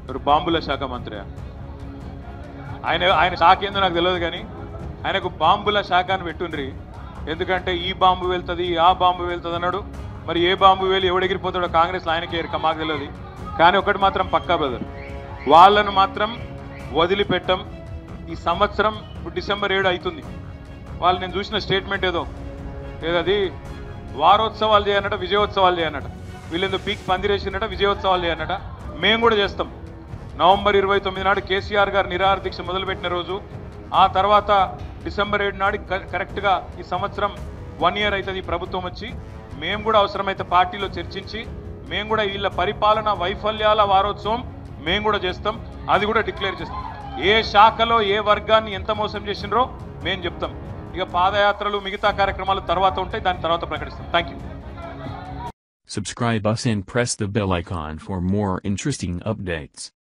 ఎవరు బాంబుల శాఖ మంత్రి ఆయన ఆయన శాఖ ఏందో నాకు తెలియదు కానీ ఆయనకు బాంబుల శాఖ అని పెట్టుండ్రి ఎందుకంటే ఈ బాంబు వెళ్తుంది ఆ బాంబు వెళ్తుంది అన్నాడు మరి ఏ బాంబు వేలు ఎవడెగిరిపోతాడో కాంగ్రెస్లో ఆయనకి ఎరక మాకు తెలియదు కానీ ఒకటి మాత్రం పక్కా బ్రదర్ వాళ్ళను మాత్రం వదిలిపెట్టం ఈ సంవత్సరం ఇప్పుడు డిసెంబర్ ఏడు అవుతుంది వాళ్ళు నేను చూసిన స్టేట్మెంట్ ఏదో ఏదది వారోత్సవాలు చేయనట విజయోత్సవాలు చేయనట వీళ్ళేందో పీక్ పందిరేసినట విజయోత్సవాలు చేయనట మేము కూడా చేస్తాం నవంబర్ ఇరవై తొమ్మిది నాడు కేసీఆర్ గారు నిరాహార దీక్ష మొదలుపెట్టిన రోజు ఆ తర్వాత డిసెంబర్ ఏడు నాడు క- కరెక్ట్గా ఈ సంవత్సరం వన్ ఇయర్ అవుతుంది ఈ ప్రభుత్వం వచ్చి మేము కూడా అవసరమైతే పార్టీలో చర్చించి మేము కూడా వీళ్ళ పరిపాలన వైఫల్యాల వారోత్సవం మేము కూడా చేస్తాం అది కూడా డిక్లేర్ చేస్తాం ఏ శాఖలో ఏ వర్గాన్ని ఎంత మోసం చేసినరో మేము చెప్తాం ఇక పాదయాత్రలు మిగతా కార్యక్రమాలు తర్వాత ఉంటాయి దాని తర్వాత ప్రకటిస్తాం thank you Subscribe us and press the bell icon for more interesting updates.